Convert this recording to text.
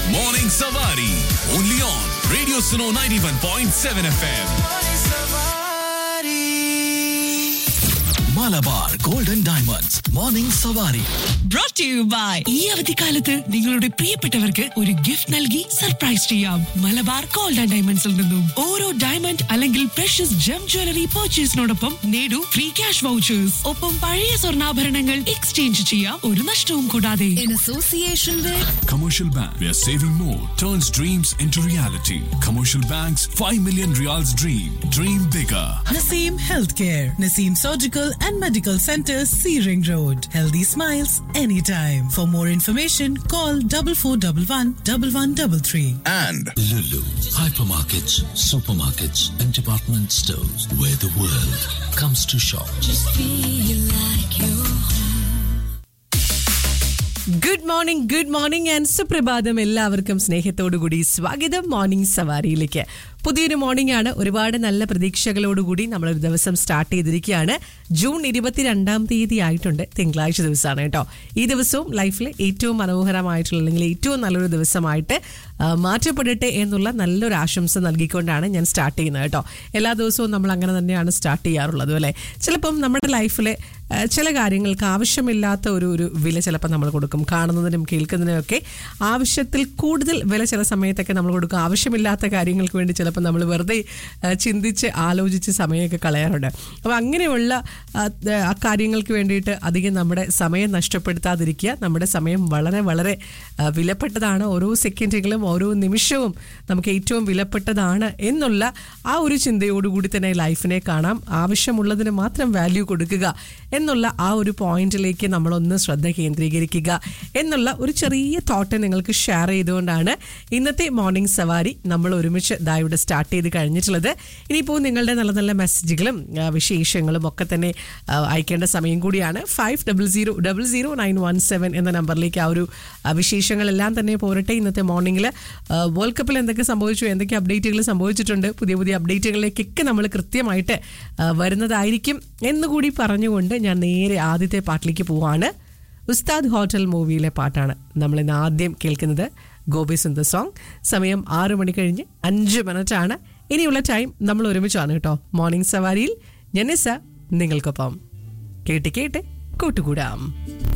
Morning Savari. Only on Radio Suno 91.7 FM. Malabar Golden Diamonds. Morning Savari. brought to you by ഈ അവധിക്കാലത്ത് നിങ്ങളുടെ പ്രിയപ്പെട്ടവർക്ക് ഒരു gift നൽകി സർപ്രൈസ് ചെയ്യാം മലബാർ ഗോൾഡ് ആൻഡ് ഡയമണ്ട്സിൽ നിന്നും ഓരോ ഡയമണ്ട് അല്ലെങ്കിൽ പ്രഷ്യസ് ജം ജ്വല്ലറി പർച്ചേസിനോടൊപ്പം നേടൂ ഫ്രീ ക്യാഷ് വൗച്ചേഴ്സ് ഒപ്പം പഴയ സ്വർണ്ണാഭരണങ്ങൾ എക്സ്ചേഞ്ച് ചെയ്യാം ഒരു നഷ്ടവും കൂടാതെ in association with Commercial Bank, where saving more turns dreams into reality. Commercial Bank's 5 million reals dream. Dream bigger. Naseem Healthcare, Naseem Surgical and Medical Center, Searing Road. Healthy smiles anytime. For more information, call double four double one double one double three. And Lulu, hypermarkets, supermarkets, and department stores where the world comes to shop. Good morning good morning and സുപ്രഭാതം എല്ലാവർക്കും സ്നേഹത്തോടുകൂടി സ്വാഗതം morning സവാരിയിലേക്ക് പുതിയൊരു morning ആണ് ഒരുപാട് നല്ല പ്രതീക്ഷകളോടുകൂടി നമ്മളൊരു ദിവസം സ്റ്റാർട്ട് ചെയ്തിരിക്കുകയാണ് ജൂൺ ഇരുപത്തിരണ്ടാം തീയതി ആയിട്ടുണ്ട് തിങ്കളാഴ്ച ദിവസമാണ് കേട്ടോ ഈ ദിവസവും ലൈഫിൽ ഏറ്റവും മനോഹരമായിട്ടുള്ള അല്ലെങ്കിൽ ഏറ്റവും നല്ലൊരു ദിവസമായിട്ട് ആ, മാറ്റപ്പെടട്ടെ എന്നുള്ള നല്ലൊരു ആശംസ നൽകിക്കൊണ്ടാണ് ഞാൻ സ്റ്റാർട്ട് ചെയ്യുന്നത് കേട്ടോ എല്ലാ ദിവസവും നമ്മൾ അങ്ങനെ തന്നെയാണ് സ്റ്റാർട്ട് ചെയ്യാറുള്ളത് അല്ലേ ചിലപ്പം നമ്മുടെ ലൈഫിലെ ആ, ചില കാര്യങ്ങൾക്ക് ആവശ്യമില്ലാത്ത ഒരു ഒരു വില ചിലപ്പോൾ നമ്മൾ കൊടുക്കും കാണുന്നതിനും കേൾക്കുന്നതിനും ഒക്കെ ആവശ്യത്തിൽ കൂടുതൽ വില ചില സമയത്തൊക്കെ നമ്മൾ കൊടുക്കും ആവശ്യമില്ലാത്ത കാര്യങ്ങൾക്ക് വേണ്ടി ചിലപ്പോൾ നമ്മൾ വെറുതെ ആ, ചിന്തിച്ച് ആലോചിച്ച് സമയമൊക്കെ കളയാറുണ്ട് അപ്പോൾ അങ്ങനെയുള്ള ആ, ത- ആ കാര്യങ്ങൾക്ക് വേണ്ടിയിട്ട് അധികം നമ്മുടെ സമയം നഷ്ടപ്പെടുത്താതിരിക്കുക നമ്മുടെ സമയം വളരെ വളരെ ആ, വിലപ്പെട്ടതാണ് ഓരോ സെക്കൻഡുകളും ഓരോ നിമിഷവും നമുക്ക് ഏറ്റവും വിലപ്പെട്ടതാണ് എന്നുള്ള ആ ഒരു ചിന്തയോടുകൂടി തന്നെ ലൈഫിനെ കാണാം ആവശ്യമുള്ളതിന് മാത്രം വാല്യൂ കൊടുക്കുക എന്നുള്ള ആ ഒരു പോയിന്റിലേക്ക് നമ്മളൊന്ന് ശ്രദ്ധ കേന്ദ്രീകരിക്കുക എന്നുള്ള ഒരു ചെറിയ തോട്ട് നിങ്ങൾക്ക് ഷെയർ ചെയ്തുകൊണ്ടാണ് ഇന്നത്തെ മോർണിംഗ് സവാരി നമ്മൾ ഒരുമിച്ച് ദാ ഇവിടെ സ്റ്റാർട്ട് ചെയ്ത് കഴിഞ്ഞിട്ടുള്ളത് ഇനിയിപ്പോൾ നിങ്ങളുടെ നല്ല നല്ല മെസ്സേജുകളും ആ, വിശേഷങ്ങളും ഒക്കെ തന്നെ ആ, അയക്കേണ്ട സമയം കൂടിയാണ് five double zero double zero nine one seven എന്ന നമ്പറിലേക്ക് ആ ഒരു ആ, വിശേഷങ്ങളെല്ലാം തന്നെ പോരട്ടെ ഇന്നത്തെ മോർണിംഗിൽ വേൾഡ് കപ്പിൽ എന്തൊക്കെ സംഭവിച്ചു എന്തൊക്കെ അപ്ഡേറ്റുകൾ സംഭവിച്ചിട്ടുണ്ട് പുതിയ പുതിയ അപ്ഡേറ്റുകളിലേക്കൊക്കെ നമ്മൾ കൃത്യമായിട്ട് ആ, വരുന്നതായിരിക്കും എന്നുകൂടി പറഞ്ഞുകൊണ്ട് ഞാൻ നേരെ ആദ്യത്തെ പാട്ടിലേക്ക് പോവാണ് ഉസ്താദ് ഹോട്ടൽ മൂവിയിലെ പാട്ടാണ് നമ്മൾ ഇന്ന് ആദ്യം കേൾക്കുന്നത് ഗോപി സുന്ദർ സോങ് സമയം ആറു മണി കഴിഞ്ഞ് അഞ്ച് മിനിറ്റ് ആണ് ഇനിയുള്ള ടൈം നമ്മൾ ഒരുമിച്ചാണ് കേട്ടോ മോർണിംഗ് സവാരിയിൽ ഞാൻ നിസ നിങ്ങൾക്കൊപ്പം കേട്ട് കേട്ട് കൂട്ടുകൂടാം